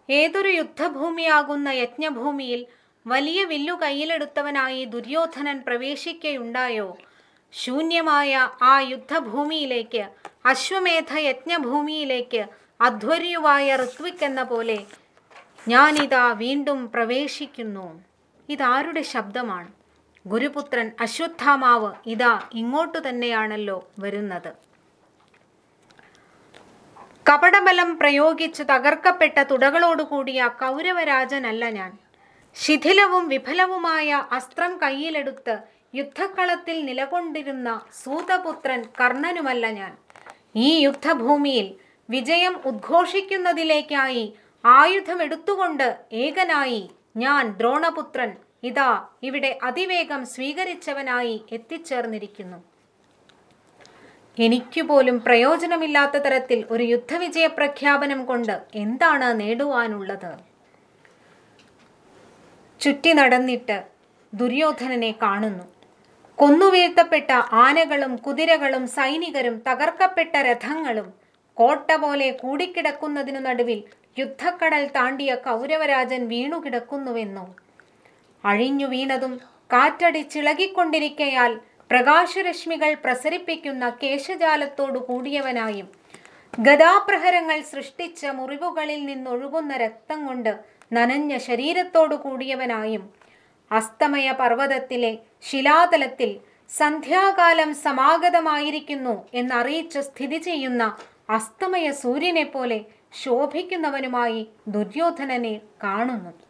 ഏതൊരു യുദ്ധഭൂമിയാകുന്ന യജ്ഞഭൂമിയിൽ വലിയ വില്ലു കയ്യിലെടുത്തവനായി ദുര്യോധനൻ പ്രവേശിക്കയുണ്ടായോ ശൂന്യമായ ആ യുദ്ധഭൂമിയിലേക്ക് അശ്വമേധ യജ്ഞഭൂമിയിലേക്ക് അധ്വര്യുവായ ഋത്വിക് എന്ന പോലെ ഞാനിതാ വീണ്ടും പ്രവേശിക്കുന്നു ഇതാരുടെ ശബ്ദമാണ് ഗുരുപുത്രൻ അശ്വത്ഥാമാവ് ഇതാ ഇങ്ങോട്ടു തന്നെയാണല്ലോ വരുന്നത് കപടബലം പ്രയോഗിച്ച് തകർക്കപ്പെട്ട തുടകളോടുകൂടിയ കൗരവരാജനല്ല ഞാൻ ശിഥിലവും വിഫലവുമായ അസ്ത്രം കയ്യിലെടുത്ത് യുദ്ധക്കളത്തിൽ നിലകൊണ്ടിരുന്ന സൂതപുത്രൻ കർണനുമല്ല ഞാൻ ഈ യുദ്ധഭൂമിയിൽ വിജയം ഉദ്ഘോഷിക്കുന്നതിലേക്കായി ആയുധമെടുത്തുകൊണ്ട് ഏകനായി ഞാൻ ദ്രോണപുത്രൻ ഇതാ ഇവിടെ അതിവേഗം സ്വീകരിച്ചവനായി എത്തിച്ചേർന്നിരിക്കുന്നു എനിക്കു പോലും പ്രയോജനമില്ലാത്ത തരത്തിൽ ഒരു യുദ്ധവിജയ പ്രഖ്യാപനം കൊണ്ട് എന്താണ് നേടുവാനുള്ളത് ചുറ്റി നടന്നിട്ട് ദുര്യോധനനെ കാണുന്നു കൊന്നുവീഴ്ത്തപ്പെട്ട ആനകളും കുതിരകളും സൈനികരും തകർക്കപ്പെട്ട രഥങ്ങളും കോട്ട പോലെ കൂടിക്കിടക്കുന്നതിനു നടുവിൽ യുദ്ധക്കടൽ താണ്ടിയ കൗരവരാജൻ വീണുകിടക്കുന്നുവെന്നോ അഴിഞ്ഞു വീണതും കാറ്റടിച്ചിളകിക്കൊണ്ടിരിക്കയാൽ പ്രകാശരശ്മികൾ പ്രസരിപ്പിക്കുന്ന കേശജാലത്തോടു കൂടിയവനായും ഗദാപ്രഹരങ്ങൾ സൃഷ്ടിച്ച മുറിവുകളിൽ നിന്നൊഴുകുന്ന രക്തം കൊണ്ട് നനഞ്ഞ ശരീരത്തോടു കൂടിയവനായും അസ്തമയ പർവ്വതത്തിലെ ശിലാതലത്തിൽ സന്ധ്യാകാലം സമാഗതമായിരിക്കുന്നു എന്നറിയിച്ച് സ്ഥിതി ചെയ്യുന്ന അസ്തമയ സൂര്യനെ പോലെ ശോഭിക്കുന്നവനുമായി ദുര്യോധനനെ കാണുന്നു